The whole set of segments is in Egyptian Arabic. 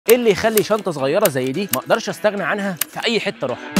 ايه اللي يخلي شنطه صغيره زي دي ما اقدرش استغنى عنها في اي حته اروحها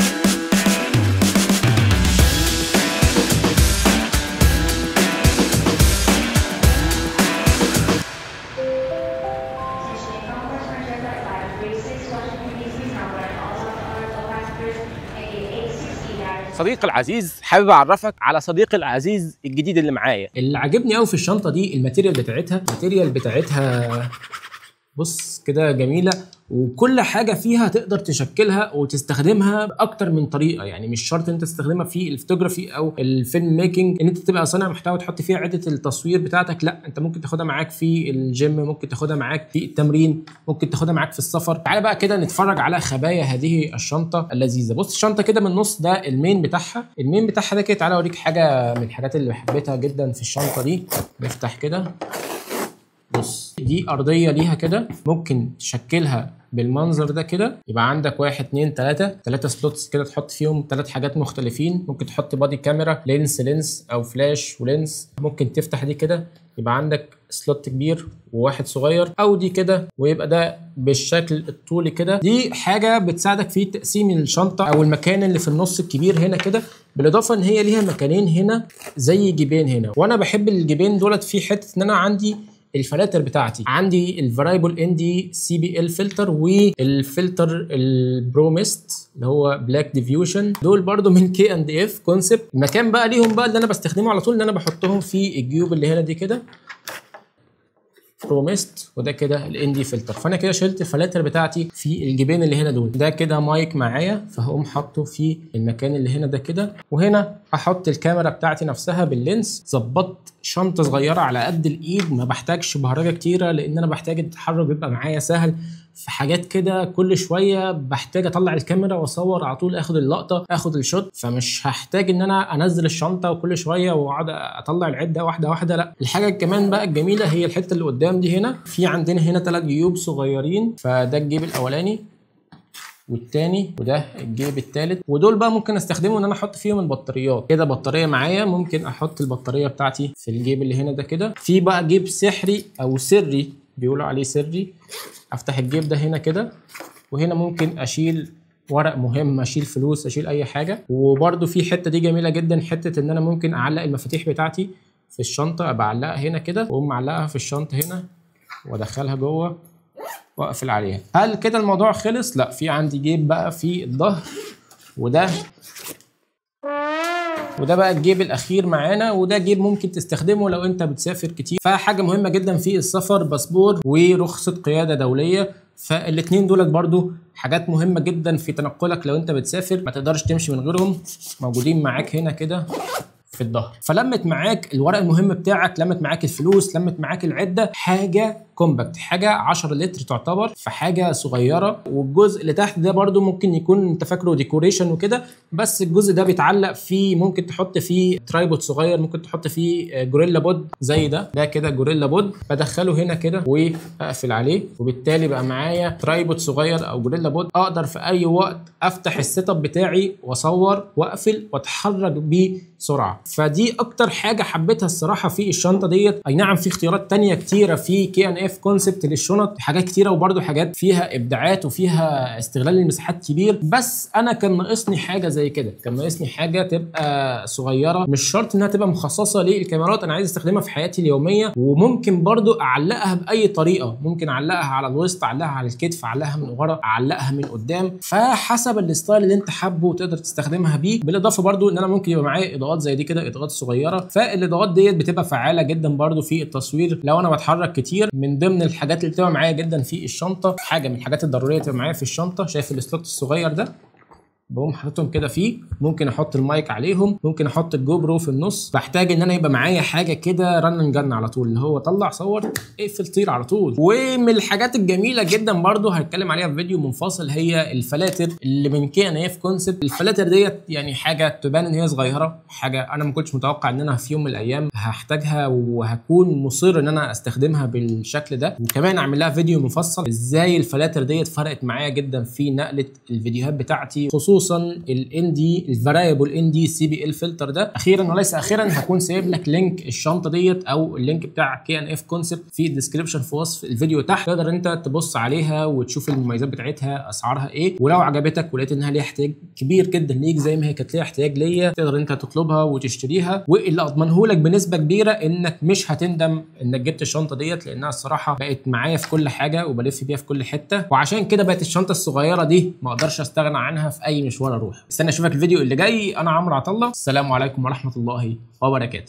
صديقي العزيز حابب اعرفك على صديقي العزيز الجديد اللي معايا اللي عاجبني قوي في الشنطه دي الماتيريال بتاعتها الماتيريال بتاعتها بص كده جميله وكل حاجه فيها تقدر تشكلها وتستخدمها باكتر من طريقه يعني مش شرط ان انت تستخدمها في الفوتوغرافي او الفيلم ميكنج ان انت تبقى صانع محتوى تحط فيها عده التصوير بتاعتك لا انت ممكن تاخدها معاك في الجيم ممكن تاخدها معاك في التمرين ممكن تاخدها معاك في السفر تعالى بقى كده نتفرج على خبايا هذه الشنطه اللذيذه بص الشنطه كده من النص ده المين بتاعها المين بتاعها ده كده تعالى اوريك حاجه من الحاجات اللي حبيتها جدا في الشنطه دي نفتح كده بص دي ارضيه ليها كده ممكن تشكلها بالمنظر ده كده يبقى عندك واحد اتنين تلاتة تلاتة سلوتس كده تحط فيهم تلات حاجات مختلفين ممكن تحط بادي كاميرا لينس لينس او فلاش ولينس ممكن تفتح دي كده يبقى عندك سلوت كبير وواحد صغير او دي كده ويبقى ده بالشكل الطولي كده دي حاجه بتساعدك في تقسيم الشنطه او المكان اللي في النص الكبير هنا كده بالاضافه ان هي ليها مكانين هنا زي جيبين هنا وانا بحب الجيبين دولت في حته ان انا عندي الفلاتر بتاعتي عندي الفرايبل ان دي سي بي ال فلتر والفلتر البروميست اللي هو بلاك ديفيوجن دول برضو من كي اند اف كونسبت المكان بقى ليهم بقى اللي انا بستخدمه على طول ان انا بحطهم في الجيوب اللي هنا دي كده بروميست وده كده الاندي فلتر فانا كده شلت الفلاتر بتاعتي في الجيبين اللي هنا دول ده كده مايك معايا فهقوم حاطه في المكان اللي هنا ده كده وهنا هحط الكاميرا بتاعتي نفسها باللينس ظبطت شنطه صغيره على قد الايد ما بحتاجش بهرجه كتيره لان انا بحتاج التحرك بيبقى معايا سهل في حاجات كده كل شويه بحتاج اطلع الكاميرا واصور على طول اخد اللقطه اخد الشوت فمش هحتاج ان انا انزل الشنطه وكل شويه واقعد اطلع العده واحده واحده لا الحاجه كمان بقى الجميله هي الحته اللي قدام دي هنا في عندنا هنا ثلاث جيوب صغيرين فده الجيب الاولاني والتاني وده الجيب التالت ودول بقى ممكن استخدمه ان انا احط فيهم البطاريات كده بطاريه معايا ممكن احط البطاريه بتاعتي في الجيب اللي هنا ده كده في بقى جيب سحري او سري بيقولوا عليه سري افتح الجيب ده هنا كده وهنا ممكن اشيل ورق مهم اشيل فلوس اشيل اي حاجه وبرده في حته دي جميله جدا حته ان انا ممكن اعلق المفاتيح بتاعتي في الشنطه ابقى اعلقها هنا كده واقوم معلقها في الشنطه هنا وادخلها جوه واقفل عليها هل كده الموضوع خلص لا في عندي جيب بقى في الظهر وده وده بقى الجيب الاخير معانا وده جيب ممكن تستخدمه لو انت بتسافر كتير فحاجه مهمه جدا في السفر باسبور ورخصه قياده دوليه فالاثنين دولت برضو حاجات مهمه جدا في تنقلك لو انت بتسافر ما تقدرش تمشي من غيرهم موجودين معاك هنا كده في الظهر فلمت معاك الورق المهم بتاعك لمت معاك الفلوس لمت معاك العده حاجه كومباكت حاجه 10 لتر تعتبر في حاجه صغيره والجزء اللي تحت ده برده ممكن يكون انت فاكره ديكوريشن وكده بس الجزء ده بيتعلق فيه ممكن تحط فيه ترايبود صغير ممكن تحط فيه جوريلا بود زي ده ده كده جوريلا بود بدخله هنا كده واقفل عليه وبالتالي بقى معايا ترايبود صغير او جوريلا بود اقدر في اي وقت افتح السيت اب بتاعي واصور واقفل واتحرك بيه بسرعه فدي اكتر حاجه حبيتها الصراحه في الشنطه ديت اي نعم في اختيارات تانية كتيره في كي ان اف كونسبت للشنط حاجات كتيره وبرده حاجات فيها ابداعات وفيها استغلال المساحات كبير بس انا كان ناقصني حاجه زي كده كان ناقصني حاجه تبقى صغيره مش شرط انها تبقى مخصصه للكاميرات انا عايز استخدمها في حياتي اليوميه وممكن برده اعلقها باي طريقه ممكن اعلقها على الوسط اعلقها على الكتف اعلقها من ورا اعلقها من قدام فحسب الستايل اللي انت حابه تقدر تستخدمها بيه بالاضافه برده ان انا ممكن يبقى معايا اضاءات زي دي كده اضاءات صغيره فالاضاءات ديت بتبقى فعاله جدا برده في التصوير لو انا بتحرك كتير من ضمن الحاجات اللي بتبقى معايا جدا في الشنطه حاجه من الحاجات الضروريه تبقى معايا في الشنطه شايف السلوت الصغير ده بقوم حاططهم كده فيه ممكن احط المايك عليهم ممكن احط الجو برو في النص بحتاج ان انا يبقى معايا حاجه كده رن جن على طول اللي هو طلع صور اقفل طير على طول ومن الحاجات الجميله جدا برضو هتكلم عليها في فيديو منفصل هي الفلاتر اللي من كي ان اف كونسبت الفلاتر ديت يعني حاجه تبان ان هي صغيره حاجه انا ما كنتش متوقع ان انا في يوم من الايام هحتاجها وهكون مصر ان انا استخدمها بالشكل ده وكمان اعمل لها فيديو مفصل ازاي الفلاتر ديت فرقت معايا جدا في نقله الفيديوهات بتاعتي خصوصا خصوصا الان دي الفاريبل ان دي سي بي ال فلتر ده اخيرا وليس اخيرا هكون سايب لك لينك الشنطه ديت او اللينك بتاع كي ان اف كونسبت في الديسكربشن في وصف الفيديو تحت تقدر انت تبص عليها وتشوف المميزات بتاعتها اسعارها ايه ولو عجبتك ولقيت انها ليها احتياج كبير جدا ليك زي ما هي كانت ليها احتياج ليا تقدر انت تطلبها وتشتريها واللي اضمنه لك بنسبه كبيره انك مش هتندم انك جبت الشنطه ديت لانها الصراحه بقت معايا في كل حاجه وبلف بيها في كل حته وعشان كده بقت الشنطه الصغيره دي ما اقدرش استغنى عنها في اي مشوار اروح استنى اشوفك الفيديو اللي جاي انا عمرو عطله السلام عليكم ورحمه الله وبركاته